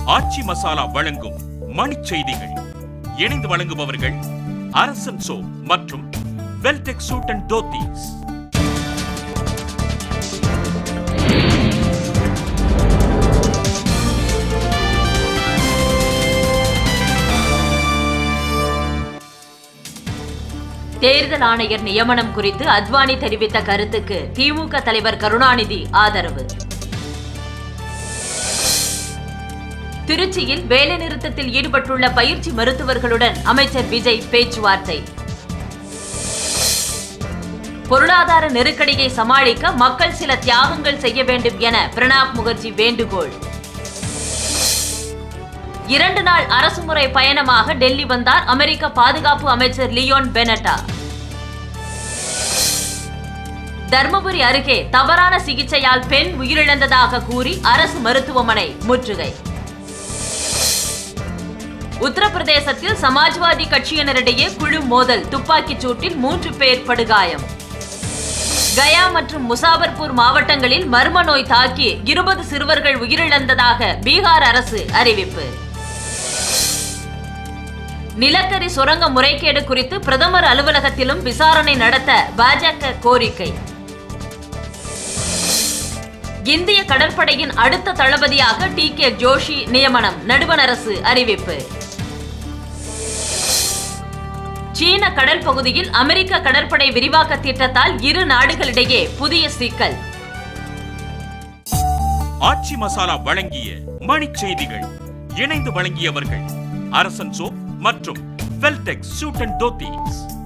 ஆச்சி மசாலா வழங்கும் மணிச் செய்திகள் இணைந்து வழங்குபவர்கள் அரசன் சோ மற்றும் வெல்டெக் சூட் அண்ட் தோத்தீஸ் தேர்தல் ஆணையர் நியமனம் குறித்து அத்வானி தெரிவித்த கருத்துக்கு திமுக தலைவர் கருணாநிதி ஆதரவு திருச்சியில் வேலைநிறுத்தத்தில் ஈடுபட்டுள்ள பயிற்சி மருத்துவர்களுடன் அமைச்சர் விஜய் பேச்சுவார்த்தை பொருளாதார நெருக்கடியை சமாளிக்க மக்கள் சில தியாகங்கள் செய்ய வேண்டும் என பிரணாப் முகர்ஜி வேண்டுகோள் இரண்டு நாள் அரசுமுறை பயணமாக டெல்லி வந்தார் அமெரிக்க பாதுகாப்பு அமைச்சர் லியோன் பெனட்டா தர்மபுரி அருகே தவறான சிகிச்சையால் பெண் உயிரிழந்ததாக கூறி அரசு மருத்துவமனை முற்றுகை உத்தரப்பிரதேசத்தில் சமாஜ்வாதி கட்சியினரிடையே குழு மோதல் துப்பாக்கிச் சூட்டில் மூன்று பேர் படுகாயம் கயா மற்றும் முசாபர்பூர் மாவட்டங்களில் மர்ம நோய் தாக்கி இருபது சிறுவர்கள் உயிரிழந்ததாக பீகார் அரசு அறிவிப்பு நிலக்கரி சுரங்க முறைகேடு குறித்து பிரதமர் அலுவலகத்திலும் விசாரணை நடத்த பாஜக கோரிக்கை இந்திய கடற்படையின் அடுத்த தளபதியாக டி கே ஜோஷி நியமனம் நடுவண் அரசு அறிவிப்பு சீன கடல் பகுதியில் அமெரிக்க கடற்படை விரிவாக்க திட்டத்தால் இரு நாடுகளிடையே புதிய சிக்கல் ஆச்சி மசாலா வழங்கிய மணிச் செய்திகள் இணைந்து வழங்கியவர்கள் அரசன் சோ மற்றும் வெல்டெக் சூட் அண்ட் தோத்தீஸ்